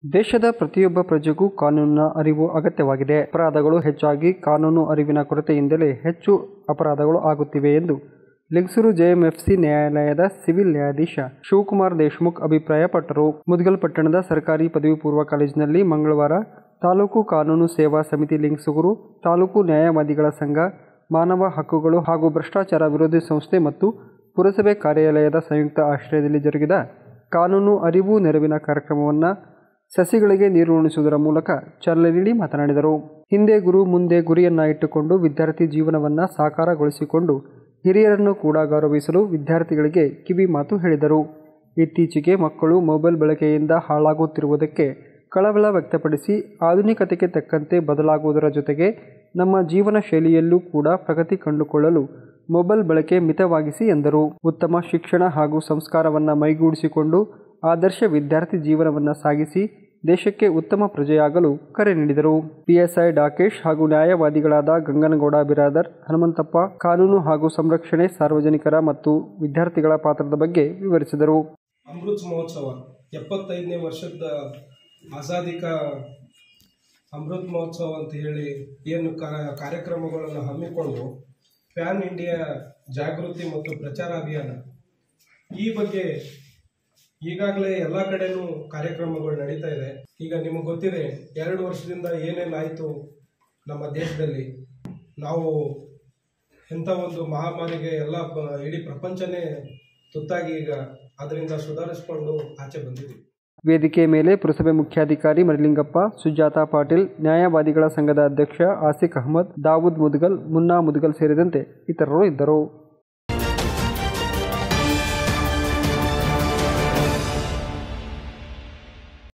ದೇಶದ ಪ್ರತಿಯೊಬ್ಬ ಪ್ರಜೆಗೂ ಕಾನೂನಿನ ಅರಿವು ಅಗತ್ಯವಾಗಿದೆ ಅಪರಾಧಗಳು ಹೆಚ್ಚಾಗಿ ಕಾನೂನು ಅರಿವಿನ ಕೊರತೆಯಿಂದಲೇ ಹೆಚ್ಚು ಅಪರಾಧಗಳು ಆಗುತ್ತಿವೆ ಎಂದು ಲಿಂಗಸೂರು ಜೆಎಂಎಫ್ಸಿ ನ್ಯಾಯಾಲಯದ ಸಿವಿಲ್ ನ್ಯಾಯಾಧೀಶ ಶಿವಕುಮಾರ್ ದೇಶ್ಮುಖ್ ಅಭಿಪ್ರಾಯಪಟ್ಟರು ಮುದಗಲ್ ಪಟ್ಟಣದ ಸರ್ಕಾರಿ ಪದವಿ ಪೂರ್ವ ಕಾಲೇಜಿನಲ್ಲಿ ಮಂಗಳವಾರ ತಾಲೂಕು ಕಾನೂನು ಸೇವಾ ಸಮಿತಿ ಲಿಂಗಸೂರು ತಾಲೂಕು ನ್ಯಾಯವಾದಿಗಳ ಸಂಘ ಮಾನವ ಹಕ್ಕುಗಳು ಹಾಗೂ ಭ್ರಷ್ಟಾಚಾರ ವಿರೋಧಿ ಸಂಸ್ಥೆ ಮತ್ತು ಪುರಸಭೆ ಕಾರ್ಯಾಲಯದ ಸಂಯುಕ್ತ ಆಶ್ರಯದಲ್ಲಿ ಜರುಗಿದ ಕಾನೂನು ಅರಿವು ನೆರವಿನ ಕಾರ್ಯಕ್ರಮವನ್ನು ಸಸಿಗಳಿಗೆ ನೀರು ಉಣಿಸುವುದರ ಮೂಲಕ ಚಾಲನೆ ನೀಡಿ ಮಾತನಾಡಿದರು ಹಿಂದೆ ಗುರು ಮುಂದೆ ಗುರಿಯನ್ನ ಇಟ್ಟುಕೊಂಡು ವಿದ್ಯಾರ್ಥಿ ಜೀವನವನ್ನ ಸಾಕಾರಗೊಳಿಸಿಕೊಂಡು ಹಿರಿಯರನ್ನು ಕೂಡ ಗೌರವಿಸಲು ವಿದ್ಯಾರ್ಥಿಗಳಿಗೆ ಕಿವಿ ಮಾತು ಹೇಳಿದರು ಇತ್ತೀಚೆಗೆ ಮಕ್ಕಳು ಮೊಬೈಲ್ ಬಳಕೆಯಿಂದ ಹಾಳಾಗುತ್ತಿರುವುದಕ್ಕೆ ಕಳವಳ ವ್ಯಕ್ತಪಡಿಸಿ ಆಧುನಿಕತೆಗೆ ತಕ್ಕಂತೆ ಬದಲಾಗುವುದರ ಜೊತೆಗೆ ನಮ್ಮ ಜೀವನ ಶೈಲಿಯಲ್ಲೂ ಕೂಡ ಪ್ರಗತಿ ಕಂಡುಕೊಳ್ಳಲು ಮೊಬೈಲ್ ಬಳಕೆ ಮಿತವಾಗಿಸಿ ಎಂದರು ಉತ್ತಮ ಶಿಕ್ಷಣ ಹಾಗೂ ಸಂಸ್ಕಾರವನ್ನು ಮೈಗೂಡಿಸಿಕೊಂಡು ಆದರ್ಶ ವಿದ್ಯಾರ್ಥಿ ಜೀವನವನ್ನು ಸಾಗಿಸಿ ದೇಶಕ್ಕೆ ಉತ್ತಮ ಪ್ರಜೆಯಾಗಲು ಕರೆ ನೀಡಿದರು ಪಿಎಸ್ಐ ಡಾಕೇಶ್ ಹಾಗೂ ನ್ಯಾಯವಾದಿಗಳಾದ ಗಂಗನಗೌಡ ಬಿರಾದರ್ ಹನುಮಂತಪ್ಪ ಕಾನೂನು ಹಾಗೂ ಸಂರಕ್ಷಣೆ ಸಾರ್ವಜನಿಕರ ಮತ್ತು ವಿದ್ಯಾರ್ಥಿಗಳ ಪಾತ್ರದ ಬಗ್ಗೆ ವಿವರಿಸಿದರು ಅಮೃತ್ ಮಹೋತ್ಸವ ಎಪ್ಪತ್ತೈದನೇ ವರ್ಷದ ಆಜಾದಿ ಕಾ ಅಮೃತ್ ಮಹೋತ್ಸವ ಅಂತ ಹೇಳಿ ಏನು ಕಾ- ಕಾರ್ಯಕ್ರಮಗಳನ್ನು ಹಮ್ಮಿಕೊಂಡು ಪ್ಯಾನ್ ಇಂಡಿಯಾ ಜಾಗೃತಿ ಮತ್ತು ಪ್ರಚಾರ ಅಭಿಯಾನ ಈ ಬಗ್ಗೆ ಈಗಾಗಲೇ ಎಲ್ಲ ಕಡೆನೂ ಕಾರ್ಯಕ್ರಮಗಳು ನಡೀತಾ ಇದೆ ಈಗ ನಿಮಗೆ ಗೊತ್ತಿದೆ ಎರಡು ವರ್ಷದಿಂದ ಏನೇನಾಯಿತು ನಮ್ಮ ದೇಶದಲ್ಲಿ ನಾವು ಎಂಥ ಒಂದು ಮಹಾಮಾರಿಗೆ ಎಲ್ಲ ಬ- ಇಡೀ ಪ್ರಪಂಚನೇ ತುತ್ತಾಗಿ ಈಗ ಅದರಿಂದ ಸುಧಾರಿಸ್ಕೊಂಡು ಆಚೆ ಬಂದಿದ್ದೀವಿ ವೇದಿಕೆ ಮೇಲೆ ಪುರಸಭೆ ಮುಖ್ಯಾಧಿಕಾರಿ ಮರಿಲಿಂಗಪ್ಪ ಸುಜಾತಾ ಪಾಟೀಲ್ ನ್ಯಾಯವಾದಿಗಳ ಸಂಘದ ಅಧ್ಯಕ್ಷ ಆಸಿಕ್ ಅಹಮದ್ ದಾವೂದ್ ಮುದ್ಗಲ್ ಮುನ್ನಾ ಮುದ್ಗಲ್ ಸೇರಿದಂತೆ ಇತರರು ಇದ್ದರು